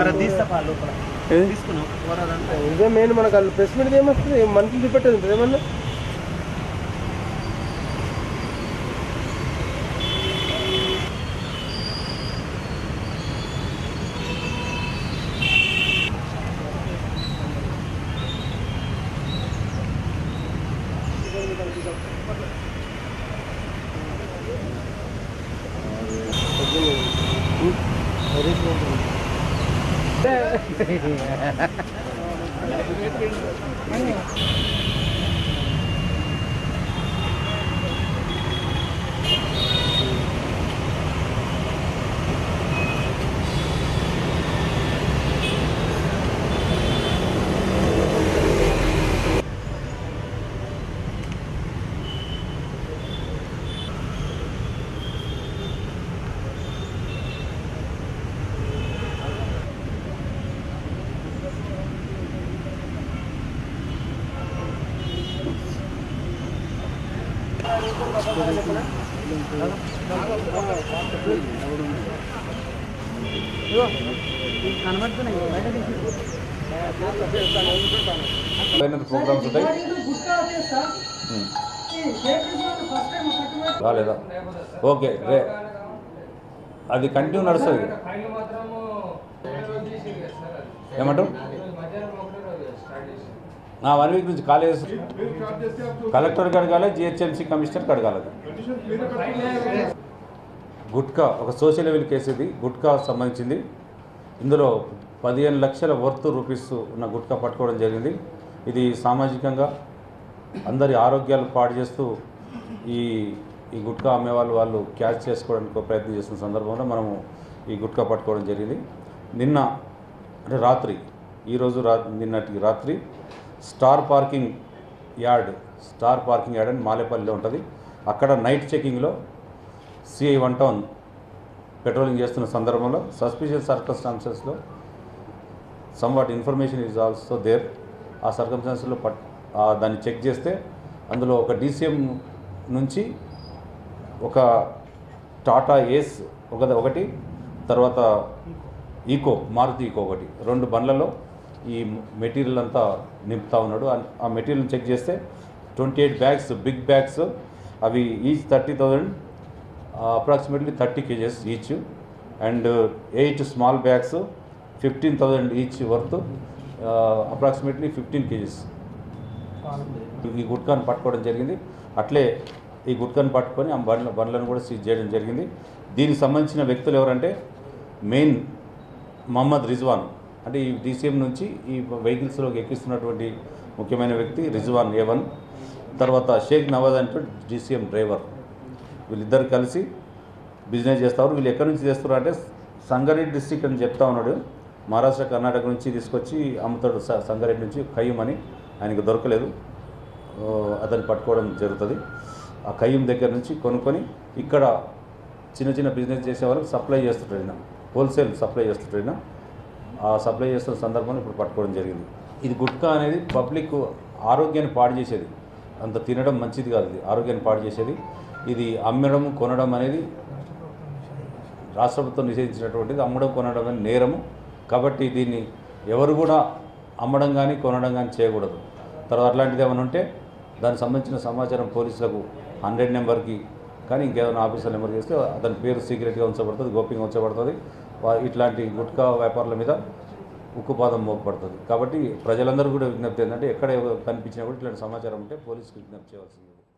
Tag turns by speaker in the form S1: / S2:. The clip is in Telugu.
S1: మరి అది తీస్తా పా లోపల
S2: ఏది?
S1: తీసుకున్నావు కూరదంతా
S2: ఇదే మెయిన్ మనకు వాళ్ళు ప్రెస్ మీట్ ఏమొస్తుంది మనుషులు చూపెట్టేది ఉంటుంది ఏమన్నా
S1: కనబడుతున్నాయి బయట తీసి
S3: అవేర్నెస్ ప్రోగ్రామ్స్ ఉంటాయి ఉమ్. రాలేదా ఓకే రే అది కంటిన్యూ నడుస్తుంది ఏమంటావు నా వన్ వీక్ నుంచి కాలేజ్ కలెక్టర్కి అడగాలి జిహెచ్ఎంసీ కమిషనర్కి అడగాలి అది. గుట్కా ఒక సోషల్ లెవెల్ కేసు ఇది గుట్కా సంబంధించింది ఇందులో పదిహేను లక్షల వర్త్ రూపీస్ ఉన్న గుట్కా పట్టుకోవడం జరిగింది ఇది సామాజికంగా అందరి ఆరోగ్యాలు పాడు చేస్తూ ఈ ఈ గుట్కా అమ్మేవాళ్ళు వాళ్ళు క్యాచ్ చేసుకోవడానికి ఒక ప్రయత్నం చేస్తున్న సందర్భంలో మనము ఈ గుట్కా పట్టుకోవడం జరిగింది నిన్న అంటే రాత్రి ఈరోజు రా నిన్నటి రాత్రి star parking yard star parking yard అని మాలేపల్లిలో ఉంటుంది అక్కడ నైట్ చెకింగ్లో సిఐ వన్ టౌన్ పెట్రోలింగ్ చేస్తున్న సందర్భంలో సస్పిషియస్ సర్కమ్స్టాన్సెస్లో somewhat information is also there ఆ సర్కమ్స్టాన్సెస్లో పట్ ఆ దాన్ని చెక్ చేస్తే అందులో ఒక డీసీఎం నుంచి ఒక టాటా ఏస్ ఒక ఒకటి తర్వాత ఈకో మారుతి ఈకో ఒకటి రెండు బండ్లలో ఈ మెటీరియల్ అంతా నింపుతా ఉన్నాడు ఆ- ఆ మెటీరియల్ చెక్ చేస్తే twenty eight bags big bags అవి each thirty thousand approximately thirty kgs each and eight small bags fifteen thousand each worth approximately fifteen kgs ఈ గుట్కాను పట్టుకోవడం జరిగింది అట్లే ఈ గుట్కాను పట్టుకొని ఆ బండ్ల బండ్లను కూడా సీజ్ చేయడం జరిగింది దీనికి సంబంధించిన వ్యక్తులు ఎవరంటే మెయిన్ మహమ్మద్ రిజ్వాన్ అంటే ఈ డీసీఎం నుంచి ఈ వెహికల్స్లోకి ఎక్కిస్తున్నటువంటి ముఖ్యమైన వ్యక్తి రిజ్వాన్ ఏ వన్ తర్వాత షేక్ నవాజ్ అంటే డీసీఎం డ్రైవర్ వీళ్ళిద్దరు కలిసి బిజినెస్ చేస్తారు వీళ్ళు ఎక్కడి నుంచి చేస్తారు అంటే సంగారెడ్డి డిస్టిక్ అని చెప్తా ఉన్నాడు మహారాష్ట్ర కర్ణాటక నుంచి తీసుకొచ్చి అమ్ముతాడు స- సంగారెడ్డి నుంచి ఖయ్యం అని ఆయనకు దొరకలేదు ఓ, అతన్ని పట్టుకోవడం జరుగుతుంది ఆ ఖయ్యం దగ్గర నుంచి కొనుక్కొని ఇక్కడ చిన్న చిన్న బిజినెస్ చేసే వాళ్ళకి సప్లై చేస్తుంటాడు ఈయన హోల్సేల్ సప్లై చేస్తుంటాడు ఈయన ఆ సప్లై చేస్తున్న సందర్భంలో ఇప్పుడు పట్టుకోవడం జరిగింది ఇది గుట్కా అనేది పబ్లిక్ ఆరోగ్యాన్ని పాడు చేసేది అంత తినడం మంచిది కాదు ఇది ఆరోగ్యాన్ని పాడు చేసేది ఇది అమ్మడం కొనడం అనేది రాష్ట్ర ప్రభుత్వం నిషేధించినటువంటిది అమ్మడం కొనడం అనేది నేరము కాబట్టి దీన్ని ఎవరు కూడా అమ్మడం కానీ కొనడం కానీ చేయకూడదు తర్వాత అట్లాంటిది ఏమైనా ఉంటే దానికి సంబంధించిన సమాచారం పోలీసులకు హండ్రెడ్ నెంబర్కి కానీ ఇంకేమైనా ఆఫీసర్ నెంబర్ చేస్తే అతని పేరు సీక్రెట్గా ఉంచబడుతుంది గోప్యంగా ఉంచబడుతుంది వా- ఇట్లాంటి గుట్కా వ్యాపారుల మీద ఉక్కుపాదం మోపబడుతుంది కాబట్టి ప్రజలందరూ కూడా విజ్ఞప్తి ఏంటంటే ఎక్కడ ఎవరు కనిపించినా కూడా ఇట్లాంటి సమాచారం ఉంటే పోలీసుకు విజ్ఞప్తి చేయవలసింది